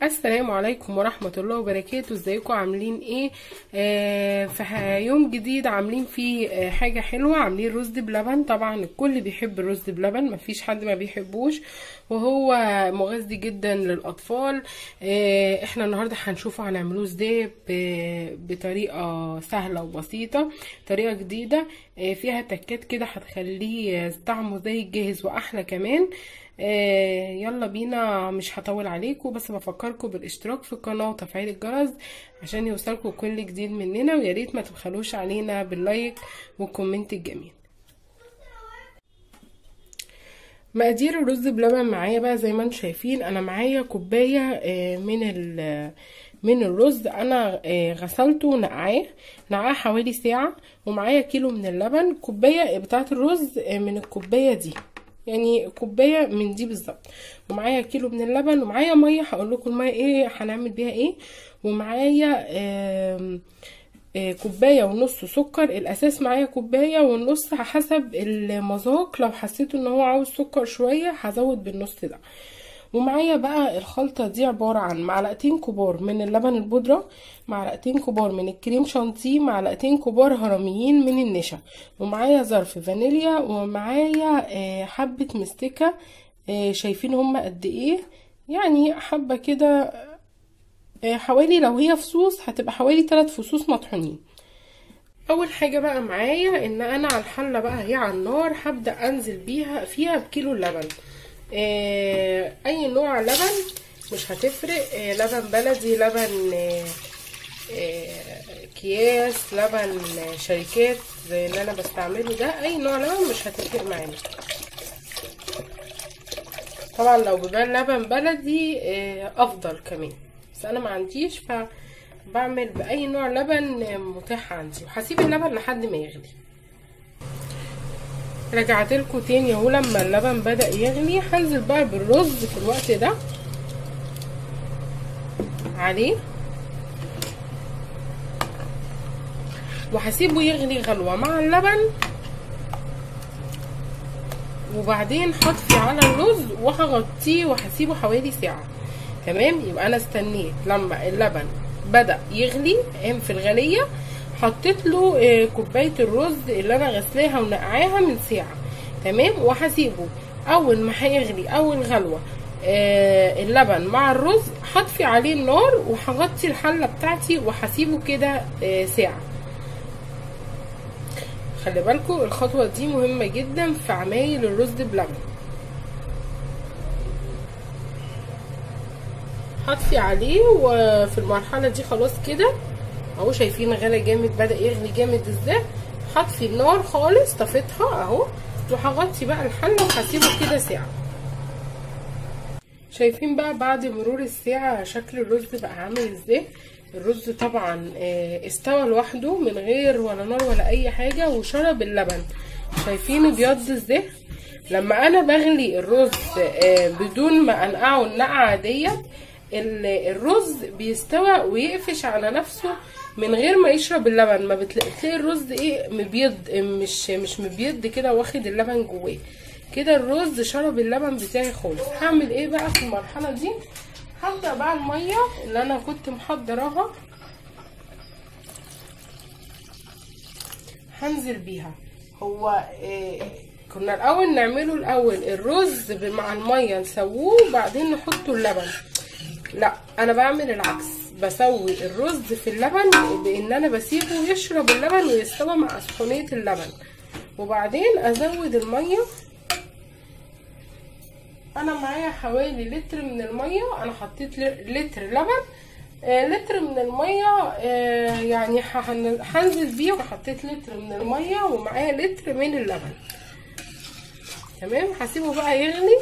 السلام عليكم ورحمة الله وبركاته ازيكم عاملين ايه آه في ح- يوم جديد عاملين فيه آه حاجة حلوة عاملين رز بلبن طبعا الكل بيحب الرز بلبن مفيش حد ما بيحبوش وهو مغذي جدا للأطفال آه احنا النهاردة هنشوفه هنعملوه ازاي ب- بطريقة سهلة وبسيطة طريقة جديدة آه فيها تكات كده هتخليه آه، طعمه زي الجاهز وأحلى كمان آه يلا بينا مش هطول عليكم بس بفكركم بالاشتراك في القناة وتفعيل الجرس عشان يوصلكم كل جديد مننا ويا ريت ما تبخلوش علينا باللايك والكومنت الجميل مقادير الرز بلبن معايا بقى زي ما انتم شايفين انا معايا كوبايه آه، من ال من الرز انا آه، غسلته نقعاه نقعاه حوالي ساعه ومعايا كيلو من اللبن كوبايه بتاعه الرز آه، من الكوبايه دي يعني كوبايه من دي بالظبط ومعايا كيلو من اللبن ومعايا ميه هقول لكم الميه ايه هنعمل بيها ايه ومعايا آم، آه، كوبايه ونص سكر الاساس معايا كوبايه والنص حسب المذاق لو حسيتوا ان هو عاوز سكر شويه هزود بالنص ده ومعايا بقى الخلطة دي عبارة عن معلقتين كبار من اللبن البودرة معلقتين كبار من الكريم شانتيه معلقتين كبار هرميين من النشا ومعايا ظرف فانيليا ومعايا آه، حبة مستكة آه، شايفين هما قد ايه يعني حبة كده آه، حوالي لو هي فصوص هتبقى حوالي ثلاث فصوص مطحونين اول حاجه بقى معايا ان انا على الحله بقى هي على النار هبدا انزل بيها فيها بكيلو اللبن آه اي نوع لبن مش هتفرق آه لبن بلدي لبن آه آه اكياس لبن آه، شركات زي اللي انا بستعمله ده اي نوع لبن مش هتفرق معانا طبعا لو بيبان لبن بلدي آه، افضل كمان بس انا ما عنديش فبعمل باي نوع لبن آه، متاح عندي وهسيب اللبن لحد ما يغلي رجعت لكم تاني اهو لما اللبن بدا يغلي هنزل بقى بالرز في الوقت ده عليه وهسيبه يغلي غلوه مع اللبن وبعدين هطفي على الرز وهغطيه وهسيبه حوالي ساعة تمام يبقى انا استنيت لما اللبن بدأ يغلي قام في الغلية حطيت له آه، كوباية الرز اللي انا غسلاها ونقعاها من ساعة تمام وهسيبه اول ما هيغلي اول غلوة آه، اللبن مع الرز هطفي عليه النار وهغطي الحلة بتاعتي وهسيبه كده آه، ساعة خلي بالكم الخطوة دي مهمة جدا في عمايل الرز بلبن هطفي عليه وفي المرحلة دي خلاص كده اهو شايفين غلى جامد بدأ يغلي جامد ازاي هطفي النار خالص طفيتها اهو وهغطي بقى الحلة وهسيبه كده ساعة شايفين بقى بعد مرور الساعة شكل الرز بقى عامل ازاي الرز طبعا آه، استوى لوحده من غير ولا نار ولا اي حاجة وشرب اللبن شايفين ابيض ازاي لما انا بغلي الرز آه، بدون ما انقعه النقعة ديت ال- الرز بيستوى ويقفش على نفسه من غير ما يشرب اللبن ما بتلاقي تلاقي الرز ايه مبيض مش مش مبيض كده واخد اللبن جواه كده الرز شرب اللبن بتاعي خالص هعمل ايه بقى في المرحله دي هبدا بقى الميه اللي انا كنت محضراها هنزل بيها هو إيه كنا الاول نعمله الاول الرز مع الميه نسووه وبعدين نحطه اللبن لا انا بعمل العكس بسوي الرز في اللبن بان انا بسيبه يشرب اللبن ويستوى مع سخونيه اللبن وبعدين ازود الميه انا معايا حوالي لتر من الميه انا حطيت ل- لتر لبن آه لتر من الميه آه يعني هن- هنزل بيه وحطيت لتر من الميه ومعايا لتر من اللبن تمام هسيبه بقى يغلي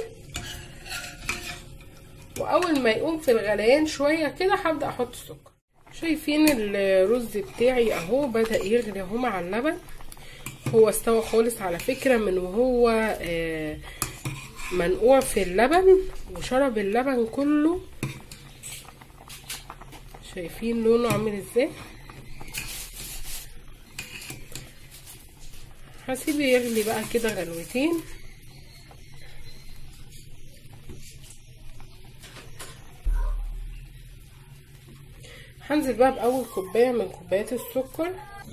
واول ما يقوم في الغليان شويه كده هبدا احط السكر شايفين الرز بتاعي اهو بدا يغلي اهو مع اللبن هو استوى خالص على فكره من وهو آه منقوع في اللبن وشرب اللبن كله شايفين لونه عامل ازاي هسيبه يغلي بقى كده غلوتين هنزل بقى باول كوبايه من كوبايات السكر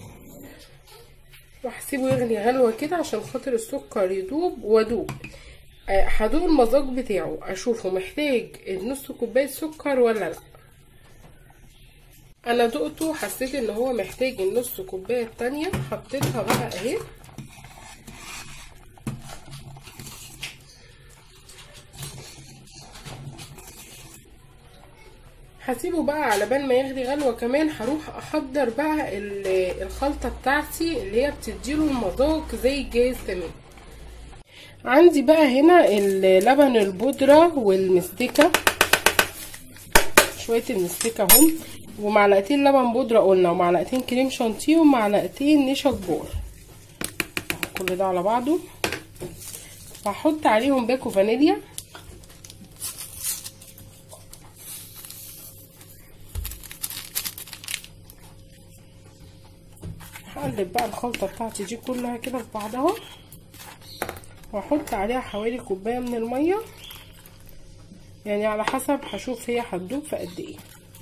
وهسيبه يغلي غلوه كده عشان خاطر السكر يدوب وادوب هدوق المذاق بتاعه اشوفه محتاج نص كوبايه سكر ولا لا انا دقته حسيت ان هو محتاج النص كوبايه التانية حطيتها بقى اهي هسيبه بقى على بال ما يغلي غلوه كمان هروح احضر بقى الخلطه بتاعتي اللي هي بتديله المذاق زي الجاهز تمام عندي بقى هنا اللبن البودره والمستكه شويه المستكه اهم ومعلقتين لبن بودره قلنا ومعلقتين كريم شانتيه ومعلقتين نشا كبار كل ده على بعضه وهحط عليهم باكو فانيليا هقلب بقى الخلطة بتاعتي دي كلها كده في بعضها واحط عليها حوالي كوباية من المية يعني على حسب هشوف هي هتدوب في قد ايه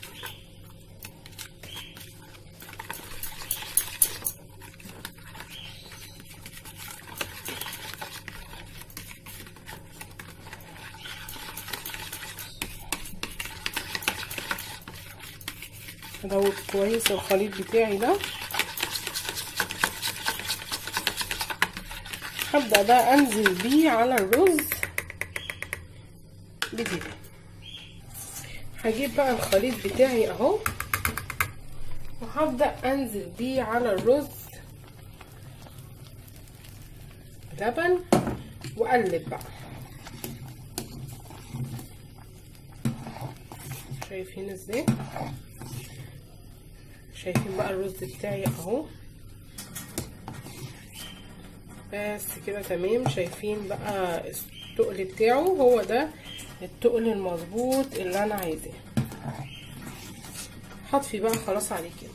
ادوب كويس الخليط بتاعي ده هبدأ بقى انزل بيه على الرز بتاعي هجيب بقى الخليط بتاعي اهو وهبدأ انزل بيه على الرز لبن واقلب بقى شايفين ازاي شايفين بقى الرز بتاعي اهو بس كده تمام شايفين بقى التقل بتاعه هو ده التقل المظبوط اللي انا عايزاه هطفي بقى خلاص عليه كده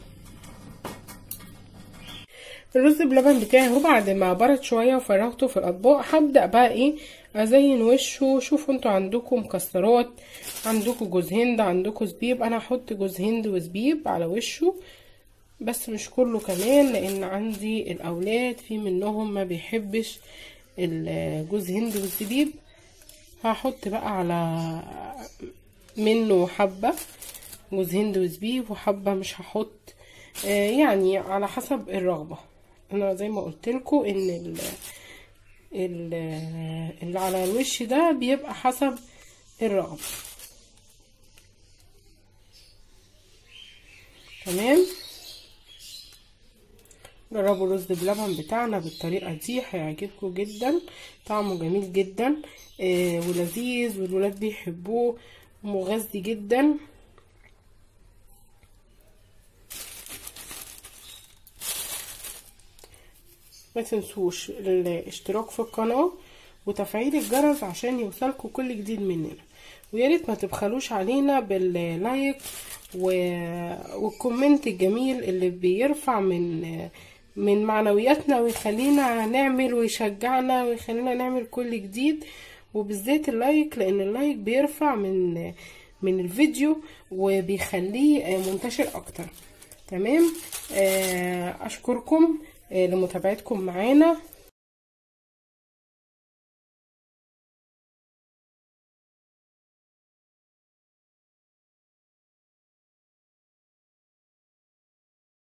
الرز بلبن بتاعي اهو بعد ما برد شويه وفرغته في الاطباق هبدا بقى ايه ازين وشه شوفوا انتوا عندكم مكسرات عندكم جوز هند عندكم زبيب انا هحط جوز هند وزبيب على وشه بس مش كله كمان لان عندي الاولاد في منهم ما بيحبش الجوز هند والزبيب هحط بقى على منه حبة جوز هند وزبيب وحبة مش هحط يعني على حسب الرغبة انا زي ما قلت لكم ان ال ال اللي على الوش ده بيبقى حسب الرغبة تمام جربوا الرز بلبن بتاعنا بالطريقة دي هيعجبكم جدا طعمه جميل جدا آه ولذيذ والولاد بيحبوه ومغذي جدا ما تنسوش الاشتراك في القناة وتفعيل الجرس عشان يوصلكم كل جديد مننا وياريت ما تبخلوش علينا باللايك والكومنت الجميل اللي بيرفع من من معنوياتنا ويخلينا نعمل ويشجعنا ويخلينا نعمل كل جديد وبالذات اللايك لان اللايك بيرفع من من الفيديو وبيخليه منتشر اكتر تمام اشكركم لمتابعتكم معانا